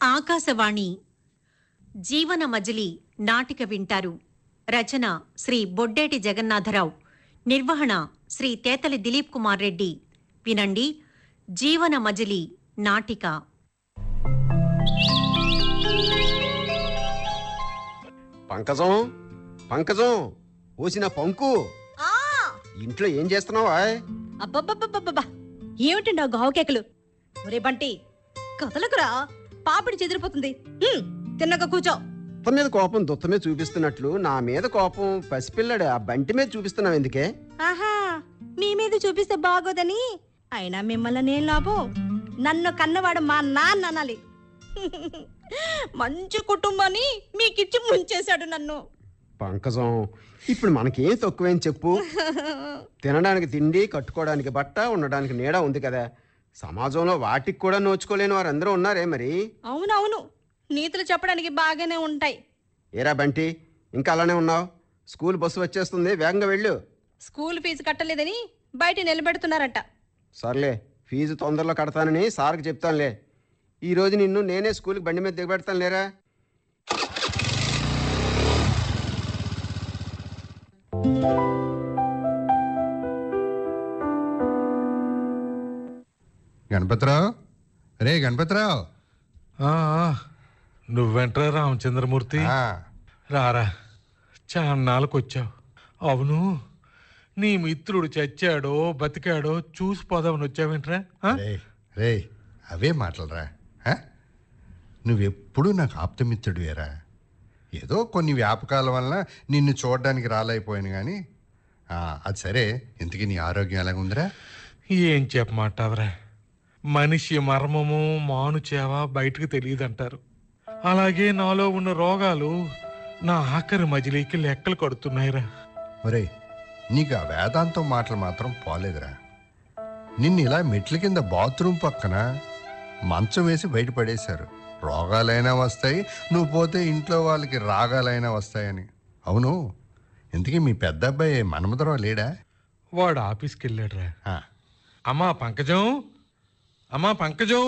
ఆకాశవాణి జీవన మజిలీ నాటిక వింటారు రచన శ్రీ బొడ్డేటి జగన్నాథరావు నిర్వహణ శ్రీ తేతలి దిలీప్ కుమార్ రెడ్డి వినండి జీవన మజిలీ నాటిక పంకజం పంకజం ఓసిన పంకు ఆ ఇంట్లో ఏం చేస్తున్నావా అబ్బబ్బబ్బబ్బబ్బా ఏమిటండి ఆ గావు కేకలు ఒరే బంటి కదలకురా పాపిడి చెదిరిపోతుంది హ్మ్, తిన్నక కూర్చో దుత్త మీద కోపం దుత్త మీద చూపిస్తున్నట్లు నా మీద కోపం పసిపిల్లడు ఆ బంటి మీద చూపిస్తున్నావు ఎందుకే ఆహా మీ మీద చూపిస్తే బాగోదని అయినా మిమ్మల్ని నేను లాభం నన్ను కన్నవాడు మా నాన్న అనాలి మంచి కుటుంబాన్ని మీకిచ్చి ముంచేశాడు నన్ను పంకజం ఇప్పుడు మనకేం తక్కువేం చెప్పు తినడానికి తిండి కట్టుకోవడానికి బట్ట ఉండడానికి నీడ ఉంది కదా సమాజంలో వాటికి కూడా నోచుకోలేని వారందరూ ఉన్నారే మరి అవునవును నీతులు చెప్పడానికి బాగానే ఉంటాయి ఏరా బంటి ఇంకా అలానే ఉన్నావు స్కూల్ బస్సు వచ్చేస్తుంది వేగంగా వెళ్ళు స్కూల్ ఫీజు కట్టలేదని బయట నిలబెడుతున్నారట సర్లే ఫీజు తొందరలో కడతానని సార్కి చెప్తానులే ఈ రోజు నిన్ను నేనే స్కూల్కి బండి మీద దిగబెడతాను లేరా గణపతిరావు రే గణపతిరావు ఆ, ఆ, నువ్వెంట్రా రామచంద్రమూర్తి ఆ, రారా చాన్నాళ్ళకు వచ్చావు అవును నీ మిత్రుడు చచ్చాడో బతికాడో చూసి పోదామని వచ్చావేంట్రా ఆ? రే రే అవే మాటలరా ఆ? నువ్వెప్పుడు నాకు ఆప్తమిత్రుడివేరా ఏదో కొన్ని వ్యాపకాల వలన నిన్ను చూడడానికి రాలేకపోయాను కానీ ఆ, అది సరే ఇంతకీ నీ ఆరోగ్యం ఎలాగుందిరా ఏం చెప్పమంటావురా మనిషి మర్మము మాను చేవ బయటకు తెలియదంటారు అలాగే నాలో ఉన్న రోగాలు నా ఆఖరి మజిలీకి లెక్కలు కడుతున్నాయిరా ఒరేయ్ నీకు ఆ వేదాంతం మాటలు మాత్రం పోలేదురా నిన్ను ఇలా మెట్ల కింద బాత్రూమ్ పక్కన మంచం వేసి బయటపడేశారు రోగాలైనా వస్తాయి నువ్వు పోతే ఇంట్లో వాళ్ళకి రాగాలైనా వస్తాయని అవును ఇంతకీ మీ పెద్ద అబ్బాయి మన్మధరావు లేడా వాడు ఆఫీస్కి వెళ్ళాడురా ఆ, అమ్మా పంకజం అమ్మా పంకజం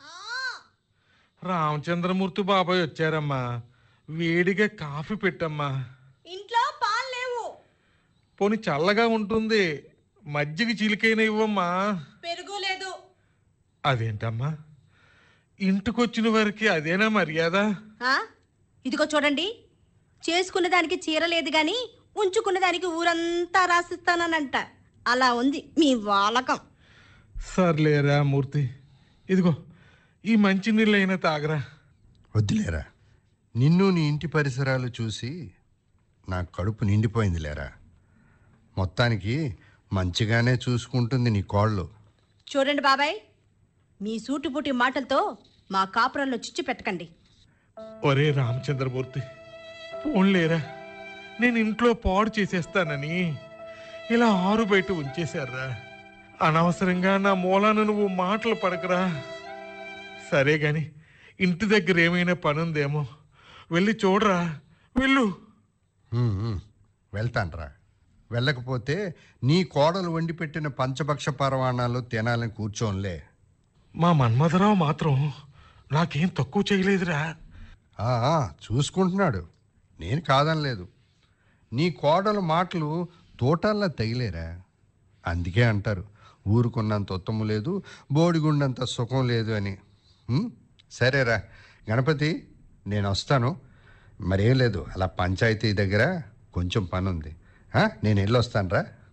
రామచంద్రమూర్తి బాబాయ్ వచ్చారమ్మా వేడిగా కాఫీ పెట్టమ్మా ఇంట్లో పాలు లేవు పోని చల్లగా ఉంటుంది మజ్జిగ చిలికైన ఇవ్వమ్మా పెరుగు లేదు అదేంటమ్మా ఇంటికొచ్చిన వారికి అదేనా మర్యాద ఆ? ఇదిగో చూడండి చేసుకున్న దానికి చీర లేదు గాని ఉంచుకున్న దానికి ఊరంతా రాసిస్తానంట అలా ఉంది మీ వాలకం సర్లేరా మూర్తి ఇదిగో ఈ మంచినీళ్ళైనా తాగరా వద్దులేరా నిన్ను నీ ఇంటి పరిసరాలు చూసి నా కడుపు నిండిపోయింది లేరా మొత్తానికి మంచిగానే చూసుకుంటుంది నీ కోళ్ళు చూడండి బాబాయ్ మీ సూటిపుటి మాటలతో మా కాపురంలో చిచ్చు పెట్టకండి ఒరే రామచంద్రమూర్తి పోన్లేరా నేను ఇంట్లో పాడు చేసేస్తానని ఇలా ఆరు బయట ఉంచేశారా అనవసరంగా నా మూలాన నువ్వు మాటలు పడకరా సరే గాని ఇంటి దగ్గర ఏమైనా పనుందేమో వెళ్ళి చూడరా వెళ్ళు ఉమ్, ఉమ్, వెళ్తాన్రా వెళ్ళకపోతే నీ కోడలు వండి పెట్టిన పంచభక్ష పరమాణాలు తినాలని కూర్చోన్లే మా మన్మధరావు మాత్రం నాకేం తక్కువ చేయలేదురా ఆ, ఆ, చూసుకుంటున్నాడు నేను కాదనలేదు నీ కోడలు మాటలు తోటల్లా తగిలేరా అందుకే అంటారు ఊరుకున్నంత ఉత్తము లేదు బోడిగుండంత సుఖం లేదు అని ఉమ్, సరేరా గణపతి నేను వస్తాను మరేం లేదు అలా పంచాయతీ దగ్గర కొంచెం పని ఉంది ఆ, నేను వెళ్ళొస్తాను రా